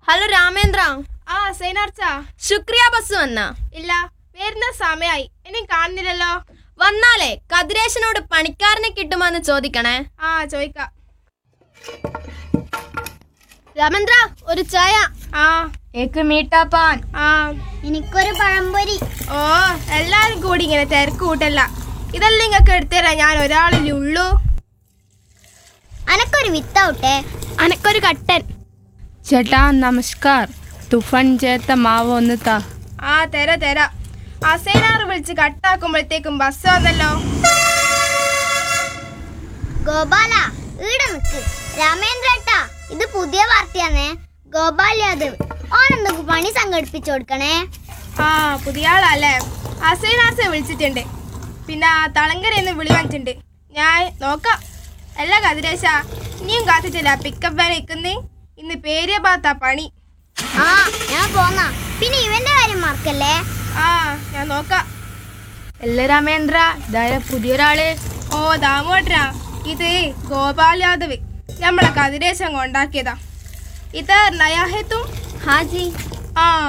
hello Ramendra ആ സൈനാർച്ച ശുക്രിയ bus വന്ന ഇല്ല വരുന്ന സമയായി ഇനി കാണുന്നില്ലല്ലോ വന്നാലേ കതിരേശനോട് പണിക്കാരനെ കിട്ടുമെന്ന് ചോദിക്കണേ ആ ചോദിക്കാം രാമേന്ദ്ര ഒരു ചായ ആ ഏക്ക് മീട്ടാ പാൻ ആ എനിക്കൊരു പഴംപൊരി ഓ എല്ലാരും കൂടി ഇങ്ങനെ തിരക്ക് കൂട്ടല്ല ഇതെല്ലാം ഇങ്ങക്ക് എടുത്തരാ ഞാൻ ഒരാളല്ലേ ഉള്ളൂ അനക്കൊരു വിത്തൗട്ടെ അനക്കൊരു കട്ടൻ ചേട്ടാ നമസ്കാർ തുഫൻ ചേർത്ത മാവ് ഒന്ന് താ ആ തരാ തരാ ആ സൈനാറ് വിളിച്ച് കട്ടാക്കുമ്പോഴത്തേക്കും ബസ് വന്നല്ലോ ഗോപാല ഈടെ നിക്ക് രാമേന്ദ്രേട്ടാ ഇത് പുതിയ പാർട്ടിയാണേ ഗോപാൽ യാദവ് ഓനെന്തൊക്കെ പണി സംഘടിപ്പിച്ചു കൊടുക്കണേ ആ പുതിയ ആളല്ലേ ആ സൈനാർച്ച വിളിച്ചിട്ടുണ്ട് പിന്നെ ആ തളങ്കരയെന്ന് വിളി വന്നിട്ടുണ്ട് ഞാൻ നോക്കാം അല്ല കതിരേശ ഇനിയും കാത്തിട്ടില്ല പിക്കപ്പ് വാൻ നിൽക്കുന്നേ ഇന്ന് പേരിയ ഭാഗത്താ പണി ആ ഞാൻ പോന്നാ പിന്നെ ഇവന്റെ കാര്യം മറക്കല്ലേ ആ ഞാൻ നോക്കാം അല്ല രാമേന്ദ്ര ഇതായ പുതിയൊരാള് ഓ ദാമോട്ടരാ ഇത് ഗോപാൽ യാദവ് നമ്മളെ കതിരേശം കൊണ്ടാക്കിയതാ ഇത് നയാ ഹെ തും ഹാജി ആ